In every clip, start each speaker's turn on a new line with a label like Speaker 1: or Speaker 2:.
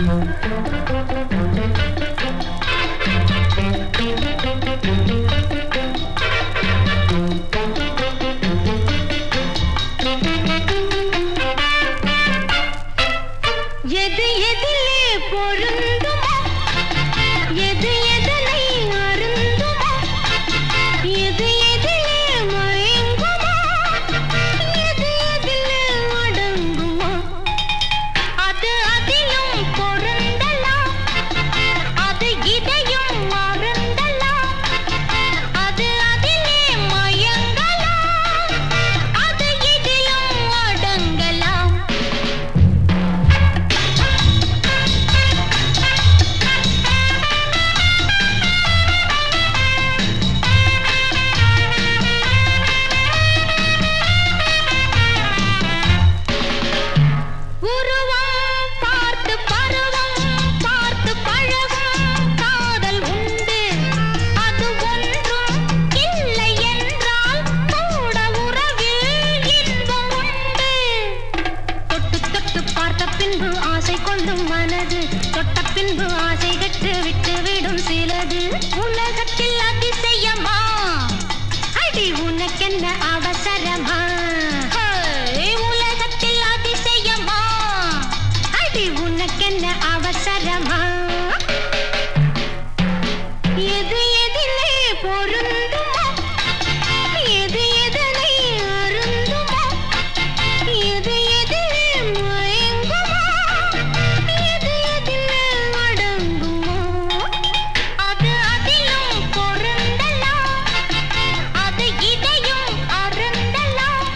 Speaker 1: எது எதிலே பொருந்துமோ எது எதனை அருந்துமோ எது எதிலே மயங்குமோ எது எதிலே அடங்குமோ அது அதிலும் பொருந்தலாம் அது இதையும் மறந்தலாம் அது அதிலே மயங்கலாம் அது இதிலும் அடங்கலாம் உருவம் பார்த்து பருவம் பார்த்து பழகும் காதல் உண்டு அது ஒன்றும் இல்லை என்றால் கூட உறவில் இன்பம் உண்டு தொட்டு தொட்டு பார்த்த பின்பு ஆசை கொள்ளும் மனது தொட்ட பின்பு ஆசை கட்டு விட்டு விடும் சிலது உலகத்தில் அதிசயமா அடி உனக்கென்ன அவசரமா ஹே, உலகத்தில் அதிசயமா அடி உனக்கென்ன அவசரமா எது எதிலே பொருந்துமோ எது எதனை அருந்துமோ எது எதிலே மயங்குமோ எது எதிலே அடங்குமோ அது அதிலும் பொருந்தலாம் அது இதையும் அருந்தலாம்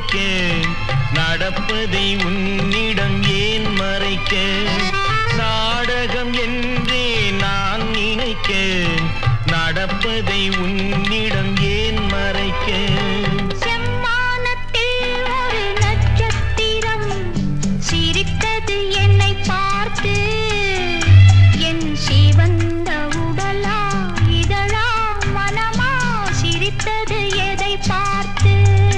Speaker 2: நினைக்க நடப்பதை உன்னிடம் ஏன் மறைக்க நாடகம் என்றே நான் நினைக்க நடப்பதை உன்னிடம் ஏன் மறைக்க
Speaker 1: செம்மானத்தில் ஒரு நட்சத்திரம் சிரித்தது என்னை பார்த்து என் சிவந்த உடலா இதழா மனமா சிரித்தது எதை பார்த்து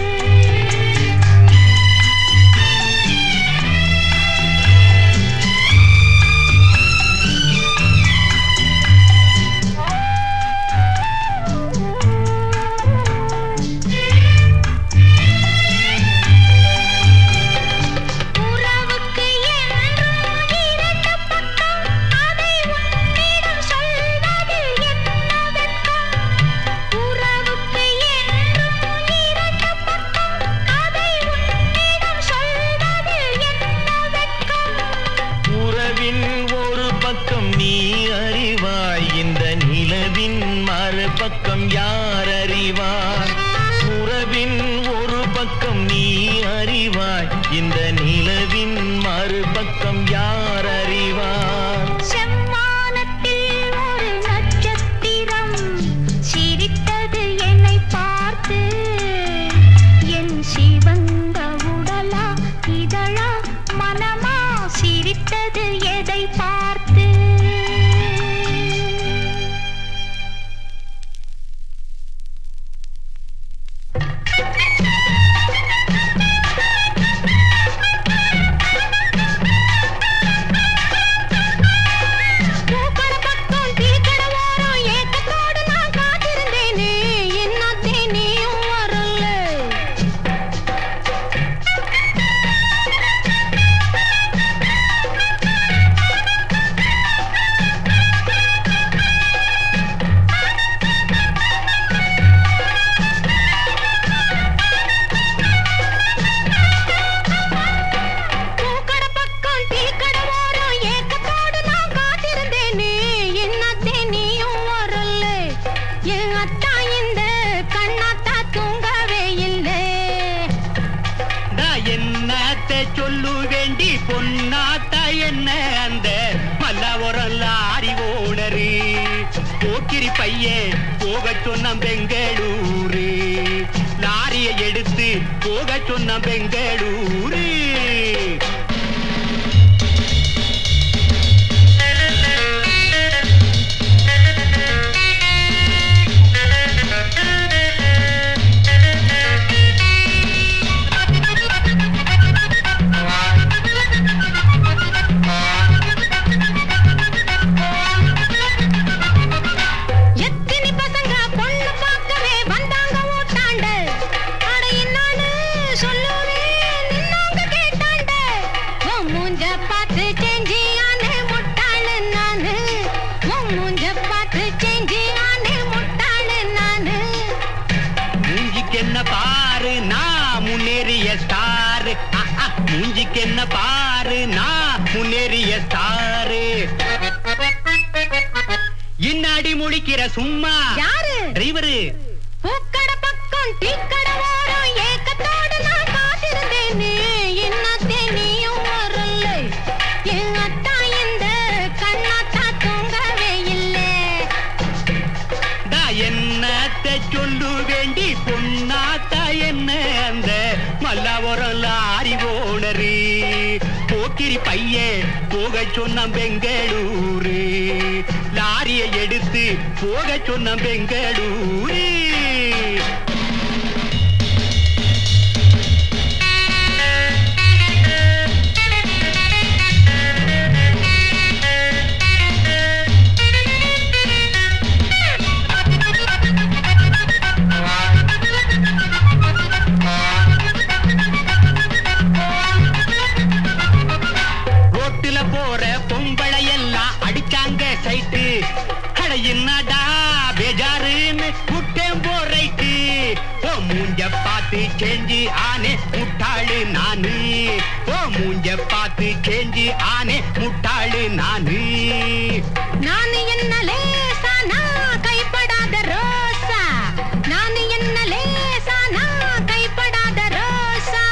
Speaker 1: உறவுக்கு என்றும் இரண்டு பக்கம் அதை உன்னிடம் சொல்வதில் என்ன வெட்கம் உறவுக்கு என்றும் இரண்டு பக்கம் அதை உன்னிடம் சொல்வதில் என்ன வெட்கம்
Speaker 2: உறவின் ஒரு பக்கம் நீ அறிவாய் இந்த நிலவின் மறுபக்கம் யார் அறிவார் உறவின் ஒரு பக்கம் நீ அறிவாய் இந்த நிலவின் மறுபக்கம் யார் அறிவார்
Speaker 1: செம்மானத்தில் ஒரு நட்சத்திரம் சிரித்தது என்னை பார்த்து என் சிவந்த உடலா இதழா மனமா சிரித்தது எதை பார்த்து பூக்கடை பக்கம் டீக்கடை ஓரம் ஏக்கத்தோடு நான் காத்திருந்தேனே என்னத்தே நீயும் வரல பூக்கடை பக்கம் டீக்கடை ஓரம் ஏக்கத்தோடு நான் காத்திருந்தேனே என்னத்தே நீயும் வரல என் அத்தா இந்த கண்ணாத்தா தூங்கவே இல்லை
Speaker 3: நான் என்னத்த சொல்லு வேண்டி பொன்னாத்தா என்ன அந்த மல்லாவரம் லாரி ஓனரு போக்கிரி பையன் போக சொன்ன பெங்களூரு லாரியை எடுத்து போக சொன்ன பெங்களூரு
Speaker 1: எத்தினி பசங்க பொண்ணு பார்க்கவே வந்தாங்க ஓட்டாண்ட அட என்னான்னு சொல்லுவேன் நின்னாங்க கேட்டாண்ட உன் மூஞ்ச பார்த்து செஞ்சு ஆனே முட்டாளு நானு உன் மூஞ்ச பார்த்து செஞ்சு ஆனே முட்டாளு நானு
Speaker 3: மூஞ்சிக்கு என்ன பாரு நான் முன்னேறிய ஸ்டாரு மூஞ்சிக்கு என்ன பாரு நான் முன்னேறிய ஸ்டாரு இன்னாடி முழிக்கிற சும்மா
Speaker 1: யாரு
Speaker 3: டிரைவரு
Speaker 1: பூக்கடை பக்கம் டீக்கடை ஓரம் ஏக்கத்தோடு நான் காத்திருந்தேனே என்னத்தே நீயும் வரல என் அத்தா இந்த கண்ணாத்தா தூங்கவே இல்லை
Speaker 3: நான் என்னத்த சொல்லு வேண்டி பொன்னாத்தா என்ன அந்த மல்லாவரம் லாரி ஓனரு போக்கிரி பையன் போக சொன்ன பெங்களூரு லாரியை எடுத்து போக சொன்ன பெங்களூரு ரோட்டுல போற பொம்பளை எல்லாம் அடிச்சாங்க சைட்டு அட என்னடா பேஜாருன்னு குட்டேன் போரைட்டு ஓ மூஞ்ச பார்த்து சேஞ்சி ஆனே முட்டாளு நானு ஓ மூஞ்ச பார்த்து சேஞ்சி ஆனே முட்டாளு நானு
Speaker 1: நான் என்ன லேசா நான் கைப்படாத ரோசா நான் என்ன லேசா நான் கைப்படாத ரோசா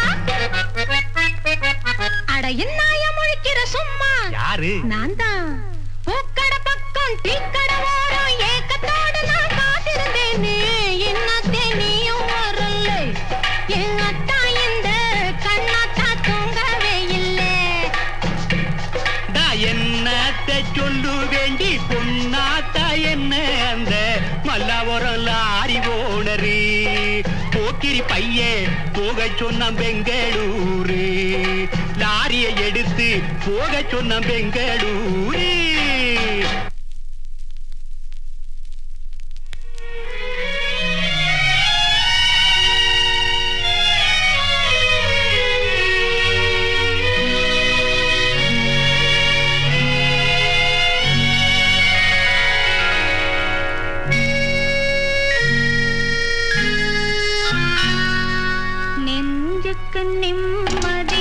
Speaker 3: யாரு
Speaker 1: நான் தான் பூக்கட பக்கம் டீக்கட ஓரம் ஏக்கத்தோடு நான் காத்திருந்தேனே என்னத்தே நீயும் வரல என் அத்தா இந்த கண்ணாத்தா தூங்கவே இல்லை
Speaker 3: தா என்னத்த சொல்லு வேண்டி பொன்னாத்தா என்ன அந்த மல்லாவரம் லாரி ஓனரு போக்கிரி பையன் போக சொன்ன பெங்களூரு லாரியை எடுத்து போக சொன்ன பெங்களூரு
Speaker 1: நெஞ்சுக்கு நிம்மதி